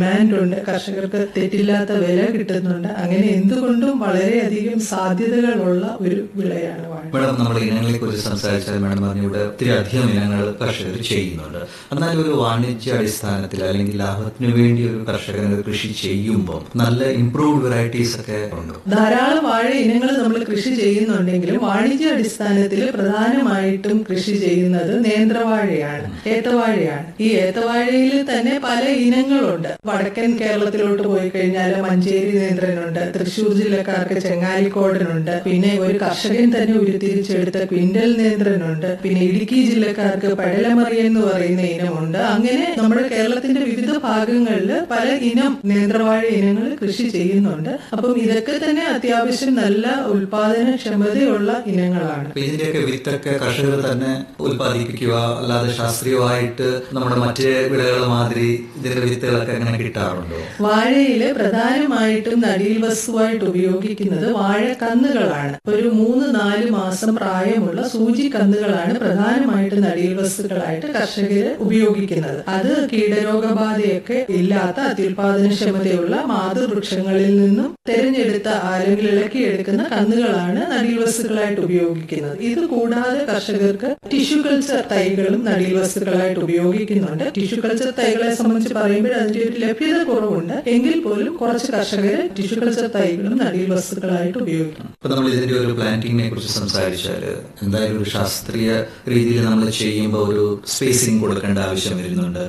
demand ഉണ്ട് കർഷകർക്ക് തെറ്റില്ലാത്ത വില കിട്ടുന്നുണ്ട് അങ്ങനെ എന്തുകൊണ്ടും വളരെയധികം സാധ്യതകളുള്ള ഒരു വിളയാണ് വാഴ മേഡം നമ്മൾ ഇനങ്ങളെ കുറിച്ച് സംസാരിച്ചാൽ മേഡം പറഞ്ഞു ഇവിടെ ഒത്തിരി അധികം ഇനങ്ങൾ കർഷകർ ചെയ്യുന്നുണ്ട് എന്നാൽ ഒരു വാണിജ്യ അടിസ്ഥാനത്തിൽ അല്ലെങ്കിൽ ലാഭത്തിന് വേണ്ടി ഒരു കർഷകൻ ഒരു കൃഷി ചെയ്യുമ്പോൾ നല്ല ഇംപ്രൂവ്ഡ് വെറൈറ്റീസ് ഒക്കെ ഉണ്ട് ധാരാളം വാഴ ഇനങ്ങൾ നമ്മൾ കൃഷി ചെയ്യുന്നുണ്ടെങ്കിലും വാണിജ്യ അടിസ്ഥാനത്തിൽ പ്രധാനമായിട്ടും കൃഷി ചെയ്യുന്നത് നേന്ത്രവാഴയാണ് ഏത്തവാഴയാണ് ഈ ഏത്തവാഴയിൽ തന്നെ പല ഇനങ്ങളുണ്ട് വടക്കൻ കേരളത്തിലോട്ട് പോയി കഴിഞ്ഞാൽ മഞ്ചേരി നേന്ത്രനുണ്ട് തൃശൂർ ജില്ലക്കാർക്ക് ചെങ്ങാലിക്കോടനുണ്ട് പിന്നെ ഒരു കർഷകൻ തന്നെ ഉരുത്തിരിച്ചെടുത്ത ക്വിന്റൽ നേന്ത്രനുണ്ട് പിന്നെ ഇടുക്കി ജില്ലക്കാർക്ക് പഴലമറി എന്ന് പറയുന്ന ഇനമുണ്ട് അങ്ങനെ നമ്മുടെ കേരളത്തിന്റെ വിവിധ ഭാഗങ്ങളിൽ പല ഇനം നേന്ത്രവാഴ ഇനങ്ങൾ കൃഷി ചെയ്യുന്നുണ്ട് അപ്പം ഇതൊക്കെ തന്നെ അത്യാവശ്യം നല്ല ഉൽപാദനക്ഷമതയുള്ള ഇനങ്ങളാണ് അപ്പൊ ഇതിന്റെയൊക്കെ വിത്തൊക്കെ കർഷകർ തന്നെ ഉൽപ്പാദിപ്പിക്കുക അല്ലാതെ ശാസ്ത്രീയമായിട്ട് നമ്മുടെ മറ്റ് വിളകൾ മാതിരി ഇതിന്റെ വിത്തുകളൊക്കെ അങ്ങനെ കിട്ടാറുണ്ടോ വാഴയില് പ്രധാനമായിട്ടും നടീൽ വസ്തുവായിട്ട് ഉപയോഗിക്കുന്നത് വാഴക്കന്നുകളാണ് ഒരു മൂന്ന് നാല് മാസം പ്രായമുള്ള സൂചി കന്നുകളാണ് പ്രധാനമായിട്ടും നടീൽ വസ്തുക്കളായിട്ട് കർഷകർ ഉപയോഗിക്കുന്നത് അത് കീടരോഗബാധയൊക്കെ ഇല്ലാത്ത അത്യുൽപാദനക്ഷമതയുള്ള മാതൃവൃക്ഷങ്ങളിൽ നിന്നും തെരഞ്ഞെടുത്ത അല്ലെങ്കിൽ ഇളക്കിയെടുക്കുന്ന കന്നുകളാണ് നടീൽ വസ്തുക്കളായിട്ട് ഉപയോഗിക്കുന്നത് ഇത് കൂടാതെ കർഷകർക്ക് ടിഷ്യൂ കൾച്ചർ തൈകളും നടീൽ വസ്തുക്കളായിട്ട് ഉപയോഗിക്കുന്നുണ്ട് ടിഷ്യൂ കൾച്ചർ തൈകളെ സംബന്ധിച്ച് പറയുമ്പോൾ അതിന്റെ ഒരു ലഭ്യത കുറവുണ്ട് എങ്കിൽ പോലും കുറച്ച് കർഷകർ ടിഷ്യൂ കൾച്ചർ തൈകളും നടീൽ വസ്തുക്കളായിട്ട് ഉപയോഗിക്കും ഇപ്പൊ നമ്മൾ ഇതിന്റെ ഒരു പ്ലാന്റിങ്ങിനെ കുറിച്ച് സംസാരിച്ചാൽ എന്തായാലും ഒരു ശാസ്ത്രീയ രീതിയിൽ നമ്മൾ ചെയ്യുമ്പോൾ ഒരു സ്പേസിംഗ് കൊടുക്കേണ്ട ആവശ്യം വരുന്നുണ്ട്